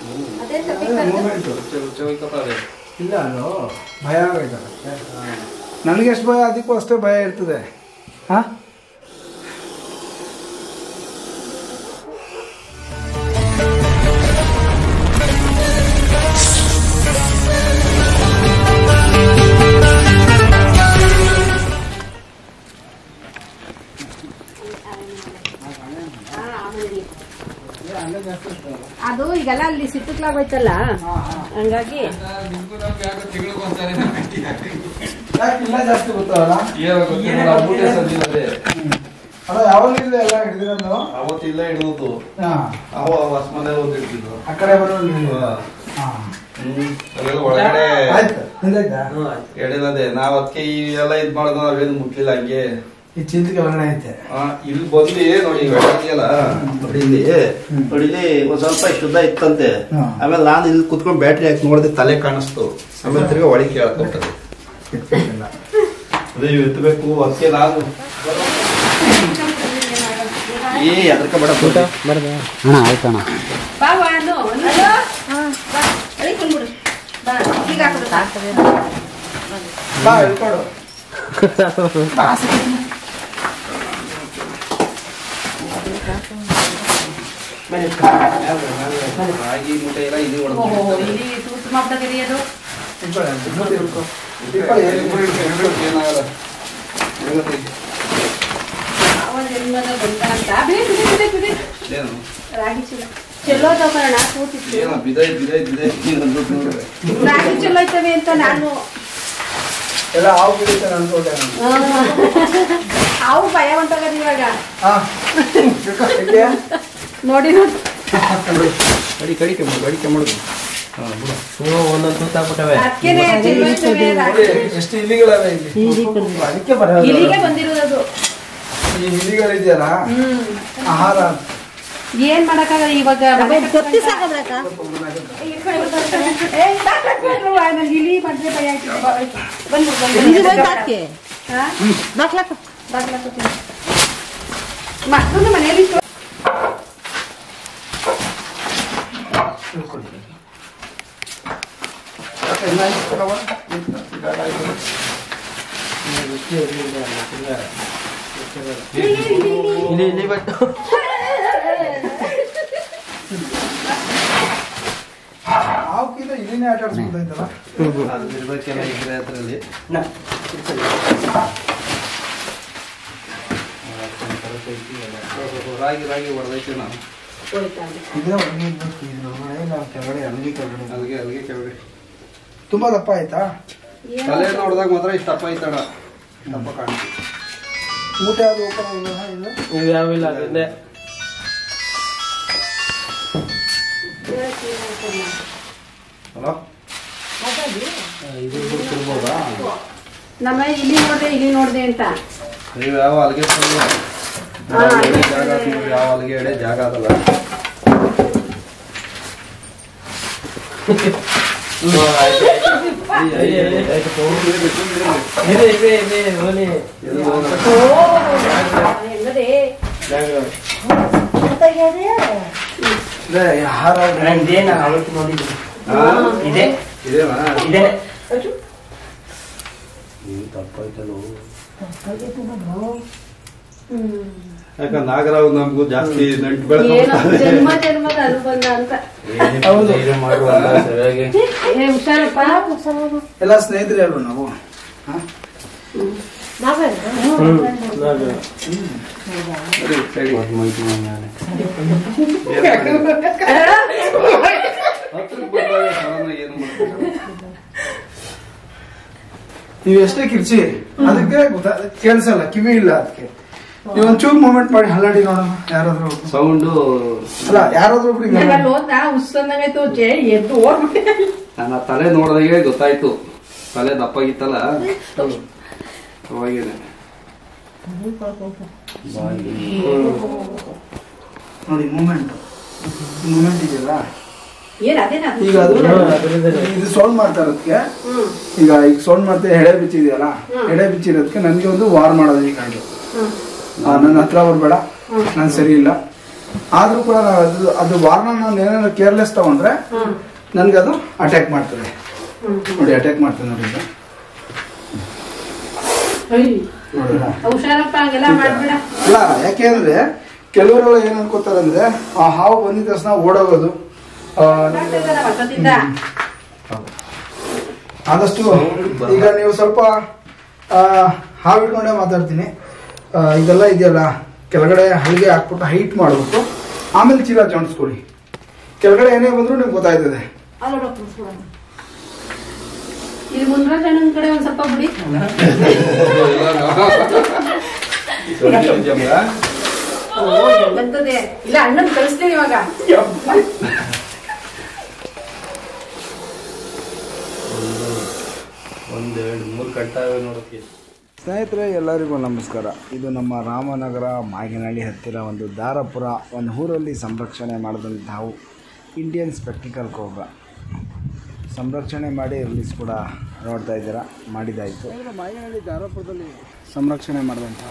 ಅದೇ ತಪ್ಪಿಕೊಂಡು ಮೂಮೆಂಟು ಚೌಕತಾರೆ ಇಲ್ಲ ಅದು ಭಯ ಆಗೋಯ್ತಲ್ಲ ನನಗೆ ಎಷ್ಟು ಭಯ ಅದಕ್ಕೂ ಅಷ್ಟೇ ಭಯ ಇರ್ತದೆ ಹಾಂ ಅದು ಈಗೆಲ್ಲ ಅಲ್ಲಿ ಸಿಟ್ಟಕ್ಲಾಗೋಯ್ತಲ್ಲ ಹಂಗಾಗಿ ನಿಮ್ಗೂ ನಮ್ಗೆ ಯಾಕೋ ತಿಂಗ್ಳಿಗೆ ಒಂದ್ಸಾರಿ ಯಾಕೆ ಇಲ್ಲ ಜಾಸ್ತಿ ಗೊತ್ತಾವಲ್ಲ ಬೂಟೆ ಸಂದಿಲ್ಲದೆ ಅಲ್ಲ ಯಾವಾಗಲಿಂದ ಎಲ್ಲ ಹಿಡಿದಿರೋದು ಅವತ್ತಿಲ್ಲ ಹಿಡಿದು ಹಾಂ ಅವ ಹೊಸ್ಮನೆ ಒಂದು ಹಿಡಿದಿದ್ದು ಆ ಕಡೆ ಬರೋದು ಹಾಂ ಹ್ಮ್ ಅವೆಲ್ಲ ಒಳಗಡೆ ಆಯ್ತು ಹಿಂದಾಯ್ತಾ ಎಡಿಲದೆ ನಾವ್ ಅದಕ್ಕೆ ಈ ಎಲ್ಲ ಇದ್ ಮಾಡೋದು ನಾವೇನು ಮುಟ್ಲಿಲ್ಲ ಹಂಗೆ ಈ ಚಿಂತಿಗೆ ಒಳಗಡೆ ಐತೆ ಆ, ಇಲ್ಲಿ ಬಂದು ನೋಡಿ ಬೆಳಗ್ಗೆಲ್ಲ ನೋಡಿ ಇಲ್ಲಿ ನೋಡಿ ಇಲ್ಲಿ ಒಂದ್ ಸ್ವಲ್ಪ ಶುದ್ಧ ಇತ್ತಂತೆ ಹಾ. ಆಮೇಲೆ ನಾನು ಇಲ್ಲಿ ಕುತ್ಕೊಂಡು ಬ್ಯಾಟ್ರಿ ಹಾಕಿ ನೋಡಿದೆ ತಲೆ ಕಾಣಿಸ್ತು ಆಮೇಲೆ ತಿರ್ಗಾ ಒಳಗೆ ಕೇಳ್ಕೊಟ್ಟದೆ ಇಟ್ಕೊಂಡಿಲ್ಲ. ಅದೇ ಇವ್ ಎತ್ತಬೇಕು ಅದಕ್ಕೆ ನಾನು ಏ ಅದಕ್ಕ ಬೇಡ ಊಟ ಅಣ್ಣ ಆಯ್ತಣ್ಣ ಬಾ ವಾನು ಬಾ ಅಳಿಕೊಂಡ್ಬಿಡು ಬಾ ಈಗ ಹಾಕ್ಬಿಡು ಬಾ ಹೇಳ್ಕೊಡು ರಾಗಿ ಮೂಟೆ ಎಲ್ಲ ಇಲ್ಲಿ ಓಹೋ ಹೊಡೆದು ಇಲ್ಲಿ ತೂತು ಮಾಡ್ದಾಗ ಅದು ಇಟ್ಕೊಳ್ಳಿ ಅಂತ. ಮೂತಿ ಹಿಡ್ಕೊ. ಇಟ್ಕೊಳ್ಳಿ, ಏನು- ಏನಾಗಲ್ಲ ಯಾವ ಜನ್ಮದ ಬಂದ ಅಂತ ಬಿಡಿ ಬಿಡಿ ಬಿಡಿ ಬಿಡಿ ಏನು ರಾಗಿ ಚೀಲ ಚೆಲ್ಲೋ ತಗೋಣ ಕೂತಿತ್ತು ಏನೋ ಬಿದೈ ಬಿದೈ ಬಿದೈ ಅಂದ್ಬಿಟ್ಟು ನೋಡ್ರೆ ರಾಗಿ ಚೆಲ್ಲೋ ಐತವೆ ಅಂತ ನಾನು ಎಲ್ಲ ಹಾವು ಬಿಡುತ್ತೆ ಅನ್ಕೊಂಡೆ ನಾನು. ಅವು ಭಯ ಹೊಂಟೋಗದ ಇವಾಗ ಹಾ. ಹಿಡ್ಕೊ, ಹಿಡ್ಯಾ? ನೋಡಿ ನೋಡಿ ಕಡಿ ಕಡಿ ಕೆಮ್ಮು ಕಡಿ ಕೆಮ್ಮುಡು ಹಾಂ ಬಿಡು ಒಂದೊಂದು ತೂತಾಕ್ಬಿಟ್ಟವೆ ಅದಕ್ಕೇನೆ ಚೆಲ್ಲೋ ಐತವೆ ನೋಡಿ, ಎಷ್ಟು ಇಲಿಗಳವೆ ಇಲ್ಲಿ ಅದಕ್ಕೆ ಬರೋದು ಇಲ್ಲಿಗೆ ಬಂದಿರೋದು ಈ ಇಲಿಗಳಿದೆಯಲ್ಲ ಹ್ಮ್ ಆಹಾರ ಏನ್ ಮಾಡಕ್ಕಾಗಲ್ಲ ಇವಾಗ ಗೊತ್ತಿ ಸಾಕದ್ರಕ್ಕ ಏ, ಇದಾಕ್ ಹಾಕ್ಬಿಟ್ರು, ಆ, ನಂಗ್ ಇಲಿ ಬಂದ್ರೆ ಭಯ ಆಯ್ತು. ಬಾ, ಆಯ್ತು. ಬಂದ್ಬಿಡು, ಬಂದ್ಬಿಡು. ಇದು ಬಂದ್ ಹಾಕಿ ಹಾ? ಬಾಕ್ಲಾಕ ಬಾಗ್ಲ ಹಾಕ್ಕೊತೀನಿ. ಮಕ್ಕಳು ಮನೆಯಲ್ಲಿ ಇಟ್ಟು- ಇಲ್ಲಿ ಇಲ್ಲಿ ಬಟ್ಟು ಹಾವುಕಿಂತ ಇಲಿನೇ ಆಟ ಆಡ್ಸ್ಕೊತೈತಲ್ಲ ಅದು ಇರ್ಬೇಕೆಲ್ಲ ಇದ್ರೆ ಅದ್ರಲ್ಲಿ ರಾಗಿ ರಾಗಿ ಹೊಡೆದೈತೆ ನಾವು ಇದ್ರೆ ಒಣಗಿರ್ಬೇಕು ಇದ್ರೊಳಗಡೆ ನಾವು ಕೆಳಗಡೆ ಅಲ್ಲಿಗೆ ಕೆಳಗಡೆ ಅಲ್ಲಿಗೆ ಅಲ್ಲಿಗೆ ಕೆಳಗಡೆ ತುಂಬಾ ದಪ್ಪ ಆಯ್ತಾ ತಲೆ ನೋಡಿದಾಗ ಮಾತ್ರ ಇಷ್ಟು ದಪ್ಪ ಐತಣ ದಪ್ಪ ಕಾಣ್ತಿ ಮೂಟೆ ಯಾವ್ದು ಓಪನ್ ಆಗಿಲ್ಲ ಇದು ಇವು ಯಾವಿಲ್ಲ ಅದನ್ನೇ ಹಲೋ ಇದು ತಿರ್ಬೋದಾ ನಮ್ಮ ಇಲ್ಲಿ ನೋಡ್ದೆ ಇಲ್ಲಿ ನೋಡ್ದೆ ಅಂತ ನೀವು ಯಾವ ಅಲ್ಲಿಗೆ ಹಾ, ಅಲ್ಲಿಗೆ ಜಾಗ ಆತ್ ನೋಡ್ರಿ, ಯಾವ ಅಲ್ಲಿಗೆ ಎಡೆ ಜಾಗ ಅದಲ್ಲ ಇದೆ ಇದೆ ಇದೆ ಓಲಿ ಹೆಂಗದೆ ಇದೆ ಆಹಾರ ಇದೇನ ಅವತ್ತು ನೋಡಿದ್ವಿ ಹಾ? ಇದೆ ಇದೇನಾ ಇದೆ ಹ್ಮ್, ತಪ್ಪಾಯ್ತಲ್ಲೋ ಯಾಕ ನಾಗರಾವ್ ನಮಗೂ ಜಾಸ್ತಿ ನಂಟು ಏನೋ ಬೆಳ್ಕೊಂಡ್ಬಿಟ್ಟಾರೆ. ಜನ್ಮ ಜನ್ಮದ ಅನುಬಂಧ ಅಂತ ಹೌದು. ಮಾಡುವಂತ ಸರಿಯಾಗಿ ಏ ಹುಷಾರಪ್ಪ ಎಲ್ಲ ಸ್ನೇಹಿತರೆ ಅಲ್ವ ನಾವು ಹಾ? ಸರಿ, ಸರಿ. ಹತ್ರಕ್ ಬಂದಾಗ ಸಡನ್ ಆಗಿ ಏನು ಮಾಡ್ಬೇಕು? ನೀವು ಎಷ್ಟೇ ಕಿರ್ಚಿ ಅದಕ್ಕೆ ಗೊತ್ತಾ ಕೇಳಿಸಲ್ಲ ಕಿವಿ ಇಲ್ಲ ಅದಕ್ಕೆ ನೀವು ಒಂಚೂರು ಮೂಮೆಂಟ್ ಮಾಡಿ ಹಲ್ಲಾಡಿ ನೋಡೋಣ ಯಾರಾದ್ರೂ ಒಬ್ರು. ಸೌಂಡು ಅಲ್ಲ ಯಾರಾದ್ರೂ ಒಬ್ರು ಹಿಂಗೆ ಅಲ್ಲಿ ಹೋದ ಉಸ್ಸಂದಂಗಾಯ್ತು ಜೇ ಎದ್ದು ಓಡ್ಬಿಟ್ಟೆ ನನ್ನ ತಲೆ ನೋಡಿದಾಗೆ ಗೊತ್ತಾಯ್ತು ತಲೆ ದಪ್ಪಾಗಿತ್ತಲ್ಲ ಅವಾಗೇನೆ ನೋಡಿ ಮೂಮೆಂಟ್ ಮೂಮೆಂಟ್ ಇದೆಯಲ್ಲ ಏನ್ ಅದೇನ ಈಗ ಅದು ಇದು ಸೌಂಡ್ ಮಾಡ್ತಾ ಇರೋದಕ್ಕೆ ಹ್ಮ್ ಈಗ ಈಗ ಸೌಂಡ್ ಮಾಡ್ತಾ ಎಡೆ ಬಿಚ್ಚಿದೆಯಲ್ಲ ಹ್ಮ್. ಎಡೆ ಬಿಚ್ಚಿರೋದಕ್ಕೆ ನನಗೆ ಒಂದು ವಾರ್ ಮಾಡೋದು ಈಗ ಇದು ಹ್ಮ್ ಆ, ನನ್ನ ಹತ್ರ ಬರ್ಬೇಡ ನಾನು ಸರಿ ಇಲ್ಲ ಆದ್ರೂ ಕೂಡ ನಾವು ಅದು ಅದು ವಾರ್ನ ನಾನು ಏನಾದ್ರು ಕೇರ್ಲೆಸ್ ತಗೊಂಡ್ರೆ ನನ್ಗೆ ಅದು ಅಟ್ಯಾಕ್ ಮಾಡ್ತದೆ ನೋಡಿ ಅಟ್ಯಾಕ್ ಮಾಡ್ತದೆ ನೋಡಿ ಇದು. ನೋಡಿದ್ರಾ? ಹುಷಾರಪ್ಪ ಹಂಗೆಲ್ಲ ಮಾಡ್ಬೇಡ ಅಲ್ಲ ಯಾಕೆಂದ್ರೆ ಕೆಲವರೆಲ್ಲ ಏನ್ ಅನ್ಕೋತಾರೆ ಅಂದ್ರೆ ಆ ಹಾವು ಬಂದಿದ ತಕ್ಷಣ ಓಡೋಗೋದು ಆ, ಮಾಡ್ತಿದ್ದಾರ ವರ್ಷದಿಂದ ಆದಷ್ಟು ಈಗ ನೀವು ಸ್ವಲ್ಪ ಆ, ಹಾವು ಇಟ್ಕೊಂಡೇ ಮಾತಾಡ್ತೀನಿ ಆ, ಇದೆಲ್ಲ ಇದೆಯಲ್ಲ ಕೆಳಗಡೆ ಹಳಿಗೆ ಹಾಕ್ಬಿಟ್ಟು ಹೈಟ್ ಮಾಡ್ಬಿಟ್ಟು ಆಮೇಲೆ ಚೀಲ ಜೋಡಿಸ್ಕೊಳ್ಳಿ ಕೆಳಗಡೆ ಏನೇ ಬಂದ್ರು ನಿಮ್ಗೆ ಗೊತ್ತಾಯ್ತದೆ ಅಲ್ಲ ಡಾಕ್ಟರ್ ಸುಡೋಣ. ಇಲ್ಲಿ ಮುಂದ್ರಾಜ್ ಅಣ್ಣನ್ ಕಡೆ ಒಂದ್ ಸ್ವಲ್ಪ ಬಿಡಿ ಓ ಬಂತದೆ ಇಲ್ಲ ಅಣ್ಣನ್ ಕಳಿಸ್ತೀನಿ ಇವಾಗ ಒಂದೆರಡು ಮೂರು ಕಟ್ಟಾವೆ ನೋಡೋಕೆ ಸ್ನೇಹಿತರೆ ಎಲ್ಲರಿಗೂ ನಮಸ್ಕಾರ ಇದು ನಮ್ಮ ರಾಮನಗರ ಮಾಗಿನಹಳ್ಳಿ ಹತ್ತಿರ ಒಂದು ದಾರಪುರ ಒಂದು ಊರಲ್ಲಿ ಸಂರಕ್ಷಣೆ ಮಾಡಿದಂತಹ ಇಂಡಿಯನ್ ಸ್ಪೆಕ್ಟಿಕಲ್ ಕೋಬ್ರ ಸಂರಕ್ಷಣೆ ಮಾಡಿ ರಿಲೀಸ್ ಕೂಡ ನೋಡ್ತಾ ಇದ್ದೀರಾ ಮಾಡಿದಾಯಿತು ಮಾಗಿನಹಳ್ಳಿ ದಾರಪುರದಲ್ಲಿ ಸಂರಕ್ಷಣೆ ಮಾಡಿದಂತಹ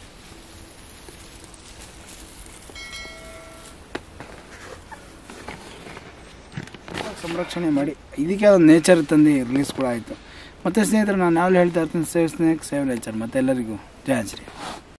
ಸಂರಕ್ಷಣೆ ಮಾಡಿ ಇದಕ್ಕೆ ಒಂದು ನೇಚರ್ ತಂದು ರಿಲೀಸ್ ಕೂಡ ಆಯಿತು ಮತ್ತು ಸ್ನೇಹಿತರೆ ನಾನು ಯಾವಾಗಲೂ ಹೇಳ್ತಾ ಇರ್ತೀನಿ ಸೇವ್ ಸ್ನೇಕ್ ಸೇವ್ ನೇಚರ್ ಮತ್ತು ಎಲ್ಲರಿಗೂ ಜಯ ಶ್ರೀ